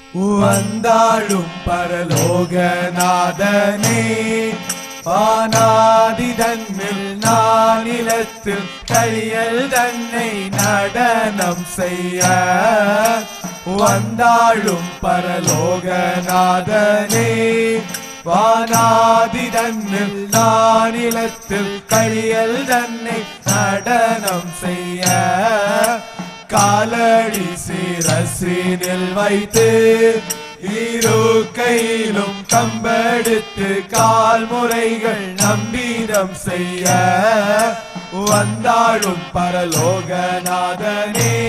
வந்தாளும் பரலோகநாதனே வானாதி தன்னில் நானிலத்தில் கையல் தன்னை நடனம் செய்ய வந்தாளும் பரலோகநாதனே வானாதி தன்னில் நானிலத்தில் கையல் தன்னை நடனம் செய்ய காலடி சிரசினில் வைத்து இரு கையிலும் கம்பெடுத்து கால் முறைகள் நம்பீதம் செய்ய வந்தாளும் பரலோகநாதனே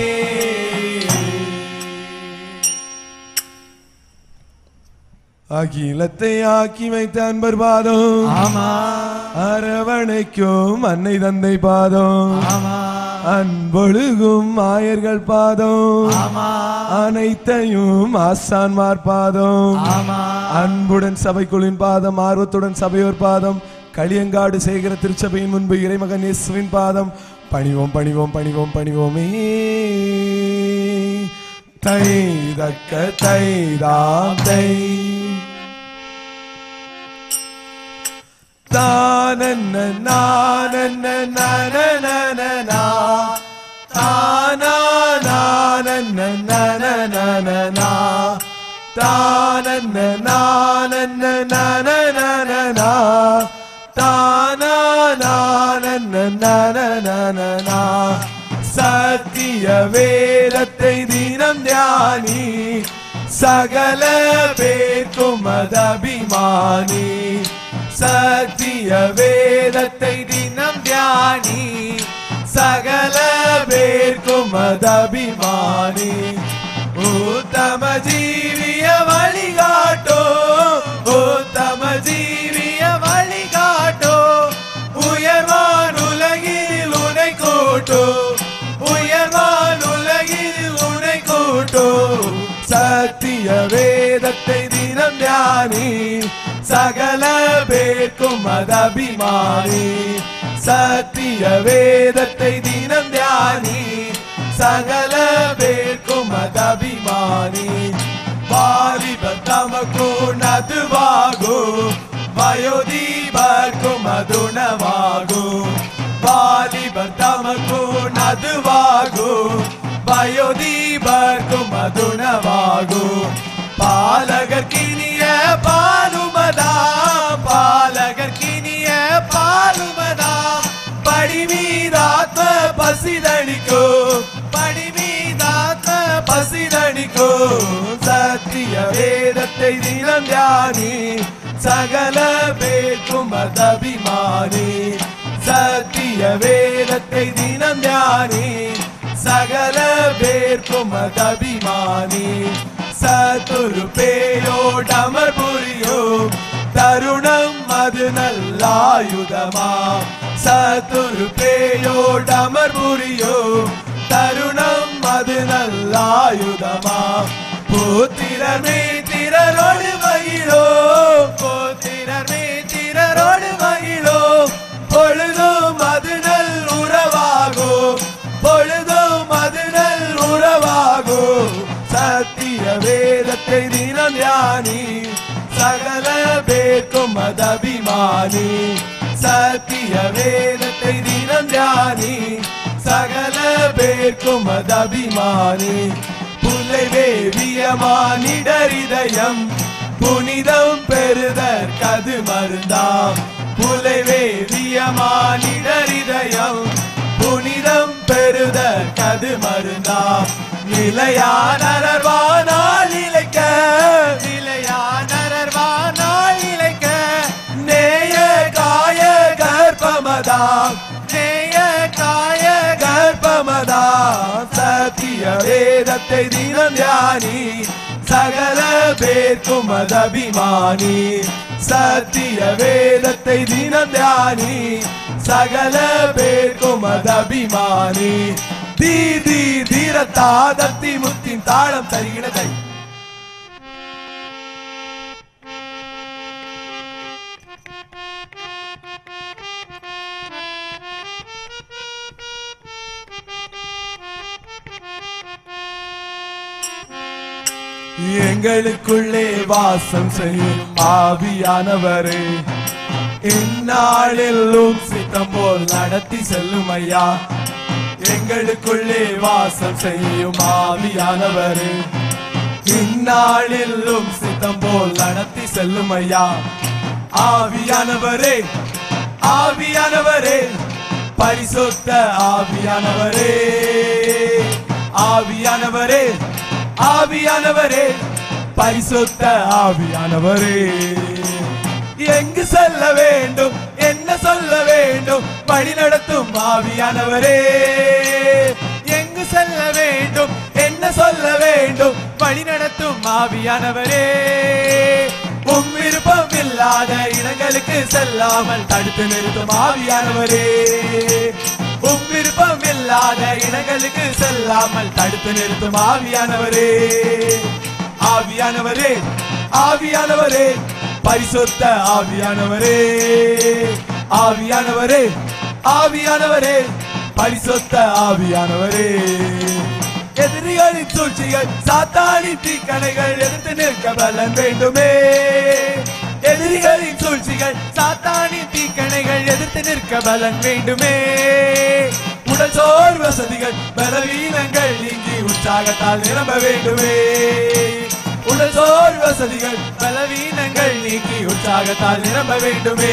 அகிலத்தை ஆக்கி வைத்த அன்பர் பாதம் ஆமா அரவணைக்கும் அன்னை தந்தை பாதம் ஆமா அன்பொழுகும் ஆயர்கள் பாதம் ஆமா அனைத்தையும் ஆசான்மார் பாதம் ஆமா அன்புடன் சபைக்குழுவின் பாதம் ஆர்வத்துடன் சபையோர் பாதம் களியங்காடு சேகர திருச்சபையின் முன்பு இறைமகன் இயேசுவின் பாதம் பணிவோம் பணிவோம் பணிவோம் பணிவோமே தை தக்க தை தாம் தை தானன்ன நானன்ன நனனனனா தானா நானன்ன நனனனனா தானன்ன நானன்ன நனனனனா தானா நானன்ன நனனனனா சத்திய வேதத்தை தினம் தியானி சகல பேர்க்கும் அதபிமானி சத்திய வேதத்தை தினம் தியானி சகல பேர்க்கும் அதபிமானி உத்தம ஜீவிய வழிகாட்டோ உத்தம ஜீவிய வழிகாட்டோ உயர்வான் உலகில் உனை கூட்டோ உயர்வான் உலகில் உனை கூட்டோ சத்திய வேதத்தை தினம் தியானி சகல பேர்க்கும் அதபிமானி சத்திய வேதத்தை தினம் தியானி சகல பேர்க்கும் அதபிமானி வாலிப தமக்கு நதுவாகு வயோதீபர்க்கு மதுணவாகு வாலிப தமக்கு நதுவாகு வயோதீபர்க்கு மதுணவாகு பாலகர் கினிய பாலுமதா பாலகர் கினிய பாலுமதா படிமீதாத்ம பசிதணிக்கோ படிமீதாத்ம பசிதணிக்கோ சத்திய வேதத்தை தினம் தியானி சகல பேர்க்கும் அதபிமானி சத்திய வேதத்தை தினம் தியானி சகல பேர்க்கும் அதபிமானி சத்துரு பேயோடமர் புரியோ தருணம் அது நல்லாயுதமா சத்துரு பேயோடமர் புரியோ தருணம் அது நல்லாயுதமா புத்திரர் மேத்திரரோடு மகிழோ புத்திரர் மேத்திரரோடு மகிழோ பொழுதும் அது நல் உறவாகோ பொழுதும் அது நல் உறவாகோ சத்திய வேதத்தை தினம் தியானி சகல பேர்க்கும் அதபிமானி சத்திய வேதத்தை தினம் தியானி சகல பேர்க்கும் அதபிமானி புலை வேவியமானிடரிதயம் புனிதம் பெறுதற் கது மருந்தாம் புலை வேவியமானிடரிதயம் புனிதம் பெறுதற் கது மருந்தாம் நிலையானர்வானால் இழைக்க நிலையானர்வானால் இழைக்க நேய காய கற்பமதாம் நேய காய கற்பமதாம் சத்திய வேதத்தை தினம் தியானி சகல பேர்க்கும் அதபிமானி சத்திய வேதத்தை தினம் தியானி சகல பேர்க்கும் அதபிமானி தீதி தீரத்தா தத்தி முத்தின் தாளம் தருகிறதை எங்களுக்குள்ளே வாசம் செய்யும் ஆவியானவரே இந்நாளிலும் சித்தம் போல் நடத்தி செல்லும் ஐயா எங்களுக்குள்ளே வாசம் செய்யும் ஆவியானவரே இந்நாளிலும் சித்தம் போல் நடத்தி செல்லும் ஐயா ஆவியானவரே ஆவியானவரே பரிசுத்த ஆவியானவரே ஆவியானவரே ஆவியானவரே பரிசுத்த ஆவியானவரே எங்கு செல்ல வேண்டும் என்ன சொல்ல வேண்டும் வழி நடத்தும் ஆவியானவரே எங்கு செல்ல வேண்டும் என்ன சொல்ல வேண்டும் வழி நடத்தும் ஆவியானவரே உம் விருப்பம் இல்லாத இடங்களுக்கு செல்லாமல் தடுத்து நிறுத்தும் ஆவியானவரே உம் விருப்பம் இல்லாத இடங்களுக்கு செல்லாமல் தடுத்து நிறுத்தும் ஆவியானவரே ஆவியானவரே ஆவியானவரே பரிசுத்த ஆவியானவரே ஆவியானவரே ஆவியானவரே பரிசுத்த ஆவியானவரே எதிரிகளின் சூழ்ச்சிகள் சாத்தானி தீக்கணைகள் எதிர்த்து நிற்க பலன் வேண்டுமே எதிரிகளின் சூழ்ச்சிகள் சாத்தானி தீக்கணைகள் எதிர்த்து நிற்க பலன் வேண்டுமே உடல் சோர் வசதிகள் பலவீனங்கள் நீங்கி உற்சாகத்தால் நிரம்ப வேண்டுமே உடல் சோர் வசதிகள் பலவீனங்கள் நீக்கி உற்சாகத்தால் நிரம்ப வேண்டுமே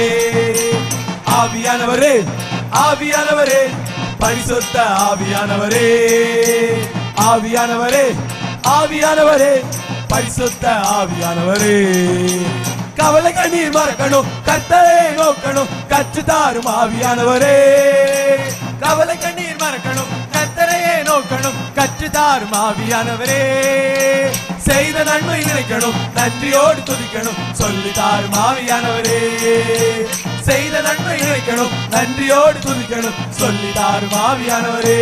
ஆவியானவரே ஆவியானவரே பரிசுத்த ஆவியானவரே ஆவியானவரே ஆவியானவரே பரிசுத்த ஆவியானவரே கவலை கண்ணீர் மறக்கணும் கர்த்தரை நோக்கணும் கற்று தாரும் ஆவியானவரே கவலை கண்ணீர் மறக்கணும் கர்த்தரையே நோக்கணும் கற்று தாரும் ஆவியானவரே செய்த நன்மை நினைக்கணும் நன்றியோடு துதிக்கணும் சொல்லி தாரும் ஆவியானவரே செய்த நன்மை நினைக்கணும் நன்றியோடு துதிக்கணும் சொல்லி தாரும் ஆவியானவரே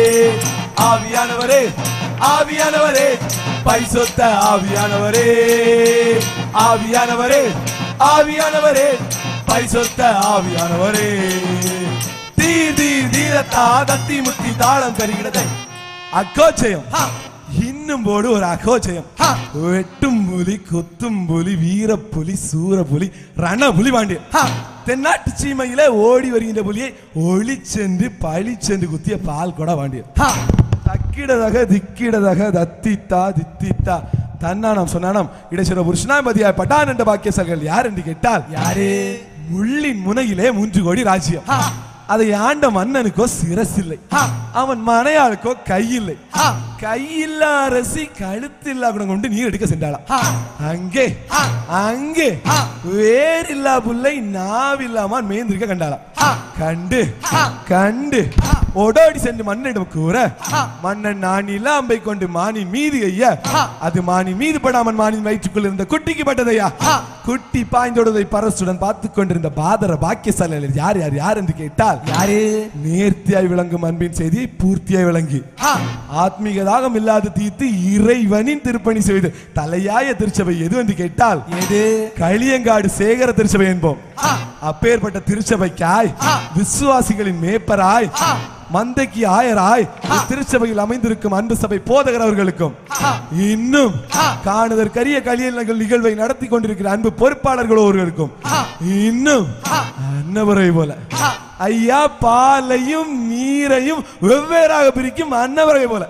ஆவியானவரே ஆவியானவரே பரிசுத்த ஆவியானவரே ஆவியானவரே ஆவியானவரே பரிசுத்த ஆவியானவரே தீ தீ தீரத்தா தத்தி முத்தி தாளம் தருகிறது அக்கோச்சயம் இன்னும் போடு ஒரு அகோச்சயம் வெட்டும் புலி கொத்தும் புலி வீரப்புலி சூரப்புலி ரணபுலி பாண்டியன் தென்னாட்டு சீமையில ஓடி வருகின்ற புலியை ஒளி சென்று பழி சென்று குத்திய பால் கூட பாண்டியன் தக்கிடதக திக்கிடதக தத்தித்தா தித்தித்தா தன்னானம் சொன்னானம் இடைச்சிற புருஷனாபதியாய் பட்டான் என்ற பாக்கியசர்கள் யார் என்று கேட்டால் யாரு முள்ளின் முனையிலே மூன்று கோடி ராஜ்யம் அதை ஆண்ட மன்னனுக்கோ சிரசில்லை அவன் மனையாளுக்கோ கையில்லை கையில்லா அரசி கழுத்தில்லா குணம் கொண்டு நீர் எடுக்க சென்றாளாம் அங்கே அங்கே வேறில்லா புல்லை நாவில்லாமல் மேந்திருக்க கண்டாளாம் கண்டு கண்டு ஓடோடி சென்று மன்னனிடம் கூற மன்னன் நான் இல்லாம்பை கொண்டு மானின் மீது ஐயா அது மானின் மீது படாமல் மானின் வயிற்றுக்குள் இருந்த குட்டிக்கு பட்டதையா குட்டி பாய்ந்தோடுவதை பரசுடன் பார்த்து கொண்டிருந்த பாதர பாக்கியசாலையில் யார் யார் யார் என்று கேட்டால் யாரு நேர்த்தியாய் விளங்கும் அன்பின் செய்தியை பூர்த்தியாய் விளங்கி ஆத்மீக தாகம் இல்லாத தீர்த்து இறைவனின் திருப்பணி செய்து தலையாய திருச்சபை எது என்று கேட்டால் எது களியங்காடு சேகர திருச்சபை என்போம் அப்பேற்பட்ட திருச்சபைக்காய் விசுவாசிகளின் மேப்பராய் மந்தைக்கு ஆயராய் திருச்சபையில் அமைந்திருக்கும் அன்பு சபை போதகர் அவர்களுக்கும் இன்னும் காணுதற்கரிய கலியல் நிகழ்வை நடத்தி கொண்டிருக்கிற அன்பு பொறுப்பாளர்கள் ஒருவருக்கும் இன்னும் அன்னவரை போல ஐயா பாலையும் நீரையும் வெவ்வேறாக பிரிக்கும் அன்னவரை போல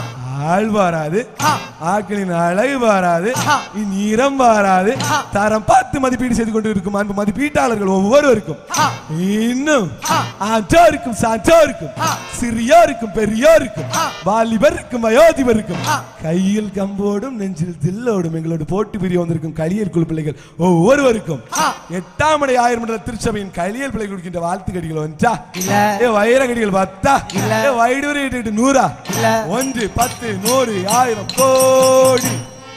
ஆள் வாராது ஆட்களின் அழகு வாராது நிறம் வாராது தரம் பார்த்து மதிப்பீடு செய்து கொண்டு இருக்கும் அன்பு மதிப்பீட்டாளர்கள் ஒவ்வொருவருக்கும் இன்னும் அஜோருக்கும் சஜோருக்கும் சிறியோருக்கும் பெரியோருக்கும் வாலிபருக்கும் வயோதிபருக்கும் கையில் கம்போடும் நெஞ்சில் தில்லோடும் எங்களோடு போட்டி பிரிய வந்திருக்கும் களியல் குழு பிள்ளைகள் ஒவ்வொருவருக்கும் எட்டாம் மணி ஆயிரம் மண்டல திருச்சபையின் களியல் பிள்ளை கொடுக்கின்ற வாழ்த்துக்கடிகள் ஒன்றா இல்ல. ஏ வைரக்கடிகள் பத்தா இல்ல. ஏ வைடூரி நூறா இல்ல. ஒன்று பத்து நூறு ஆயிரம் கோடி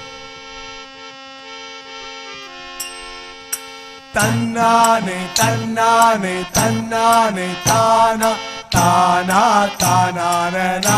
தன்னானே தன்னானே தன்னானே தானா தானா தானானனா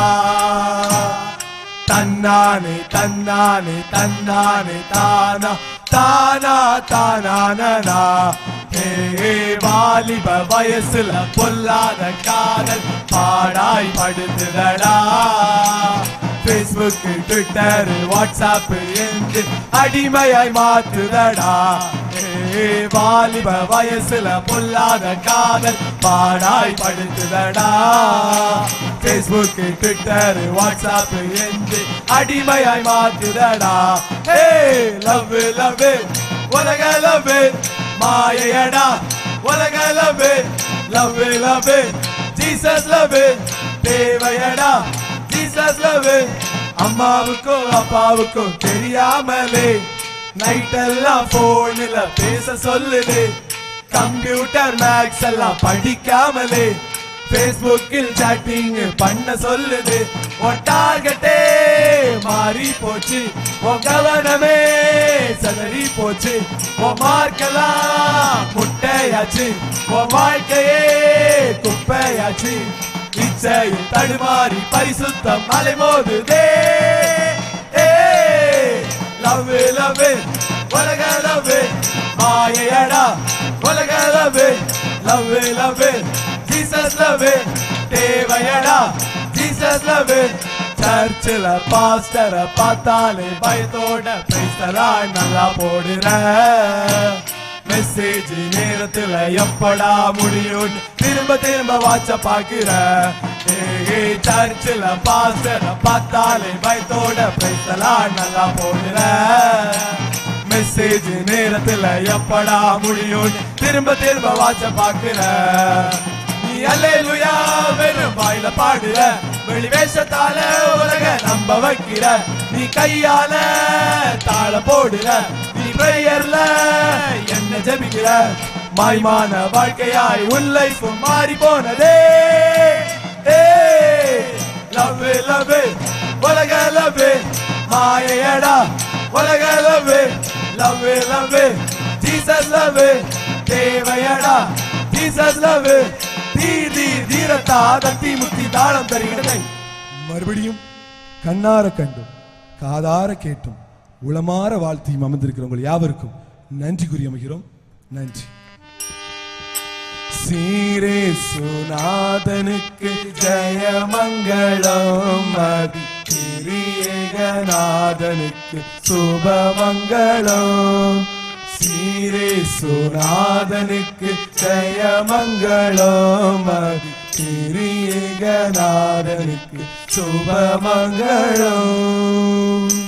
தன்னானே தன்னானே தன்னானே தானா தானா தானானனா ஹே ஹே, வாலிப வயசுல பொல்லாத காதல் பாடாய் படுத்துதடா Facebook பேஸ்புக் ட்விட்டர் வாட்ஸ்அப் என்று அடிமையாய் மாத்துதடா ஏ, வாலிப வயசுல பொல்லாத காதல் பாடாய் படுத்துதடா பேஸ்புக் ட்விட்டர் வாட்ஸ்அப் என்று அடிமையாய் மாத்துதடா ஹே லவ் லவ் உலக லவ் மாயையடா உலக love love love Jesus love தேவையடா ஜீசஸ் லவ் அம்மாவுக்கும் அப்பாவுக்கும் தெரியாமலே நைட் எல்லாம் போன்ல பேச சொல்லுது கம்ப்யூட்டர் மேக்ஸ் எல்லாம் படிக்காமலே பேஸ்புக்கில் சாட்டிங் பண்ண சொல்லுது உன் டார்கெட்டே மாறி போச்சு உன் கவனமே சதறி போச்சு உன் மார்க்கெல்லாம் முட்டையாச்சு உன் வாழ்க்கையே குப்பையாச்சு இச்சையில் தடுமாறி பரிசுத்தம் அலைமோதுதே லவ் லவ் உலக லவ் மாயையடா உலக love love love Jesus love தேவையடா ஜீசஸ் லவ் சர்ச்சில் பாஸ்டர பார்த்தாலே பயத்தோட பேசலா நல்லா போடுற மெசேஜ் நேரத்துல எப்படா முடியும் திரும்ப திரும்ப வாட்ச பாக்குற சர்ச்சில் பாஸ்டர பார்த்தாலே பயத்தோட பேசலா நல்லா போடுற மெசேஜ் நேரத்துல எப்படா முடியும் திரும்ப திரும்ப வாட்ச பாக்குற நீ அல்லேலூயா வெறும் வாயில பாடுற வெளி வேஷத்தால உலக நம்ப வைக்கிற நீ கையால தாள போடுற நீ பிரேயர்ல என்ன ஜெபிக்கிற மாய்மான வாழ்க்கையாய் உன் லைஃப் மாறி போனதே லவ் லவ் உலக லவ் மாயையடா உலக love love love Jesus love தேவையடா ஜீசஸ் லவ் தீதி தீரத்தா தத்தி முத்தி தாளம் தருகிறதை மறுபடியும் கண்ணார கண்டும் காதார கேட்டும் உளமாற வாழ்த்தியும் அமர்ந்திருக்கிறவங்க யாவருக்கும் நன்றி கூறியமைகிறோம் நன்றி சீரே சுநாதனுக்கு ஜெயமங்களம் மதி கிரியேகநாதனுக்கு சுபமங்களம் சீரே சுநாதனுக்கு ஜெயமங்களம் மதி கிரியேகநாதனுக்கு சுபமங்களம்